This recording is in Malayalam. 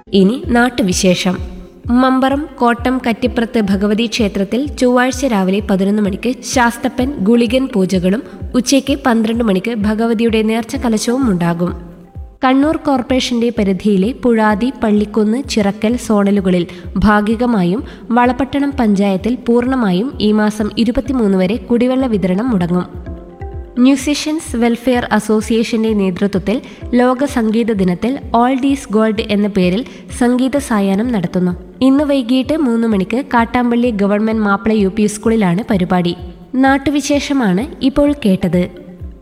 ഇനി നാട്ടുവിശേഷം മമ്പറം കോട്ടം കറ്റിപ്പുറത്ത് ഭഗവതി ക്ഷേത്രത്തിൽ ചൊവ്വാഴ്ച രാവിലെ പതിനൊന്ന് മണിക്ക് ശാസ്തപ്പൻ ഗുളികൻ പൂജകളും ഉച്ചയ്ക്ക് പന്ത്രണ്ട് മണിക്ക് ഭഗവതിയുടെ നേർച്ച കലശവും ഉണ്ടാകും കണ്ണൂർ കോർപ്പറേഷന്റെ പരിധിയിലെ പുഴാതി പള്ളിക്കുന്ന് ചിറക്കൽ സോണലുകളിൽ ഭാഗികമായും വളപട്ടണം പഞ്ചായത്തിൽ പൂർണ്ണമായും ഈ മാസം ഇരുപത്തിമൂന്ന് വരെ കുടിവെള്ള വിതരണം മുടങ്ങും മ്യൂസിഷ്യൻസ് വെൽഫെയർ അസോസിയേഷന്റെ നേതൃത്വത്തിൽ ലോക സംഗീത ദിനത്തിൽ ഓൾ ഡീസ് ഗോൾഡ് എന്ന പേരിൽ സംഗീത സായാഹ്നം നടത്തുന്നു ഇന്ന് വൈകിട്ട് മൂന്ന് മണിക്ക് Kattampally government Mappila U P സ്കൂളിലാണ് പരിപാടി നാട്ടുവിശേഷമാണ് ഇപ്പോൾ കേട്ടത്